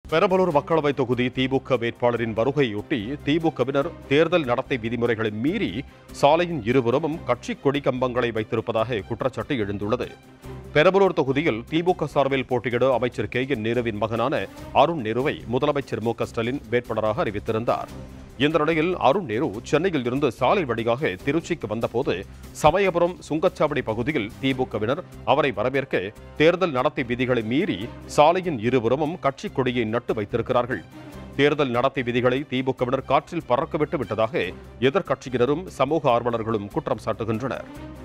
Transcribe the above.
பெரம்பலூர் மக்களவை தொகுதி திமுக வேட்பாளரின் வருகையொட்டி திமுகவினர் தேர்தல் நடத்தை விதிமுறைகளை மீறி சாலையின் இருபுறமும் கட்சி கொடி கம்பங்களை வைத்திருப்பதாக குற்றச்சாட்டு எழுந்துள்ளது பெரம்பலூர் தொகுதியில் திமுக சார்பில் போட்டியிட அமைச்சர் கே என் நேருவின் மகனான அருண் நேருவை முதலமைச்சர் மு க ஸ்டாலின் வேட்பாளராக அறிவித்திருந்தார் இந்த நிலையில் அருண் நேரு சென்னையில் இருந்து சாலை வழியாக திருச்சிக்கு வந்தபோது சமயபுரம் சுங்கச்சாவடி பகுதியில் திமுகவினர் அவரை வரவேற்க தேர்தல் நடத்தை விதிகளை மீறி சாலையின் இருபுறமும் கட்சி கொடியை நட்டு வைத்திருக்கிறார்கள் தேர்தல் நடத்தை விதிகளை திமுகவினர் காற்றில் பறக்கவிட்டு விட்டதாக எதிர்க்கட்சியினரும் சமூக ஆர்வலர்களும் குற்றம் சாட்டுகின்றனர்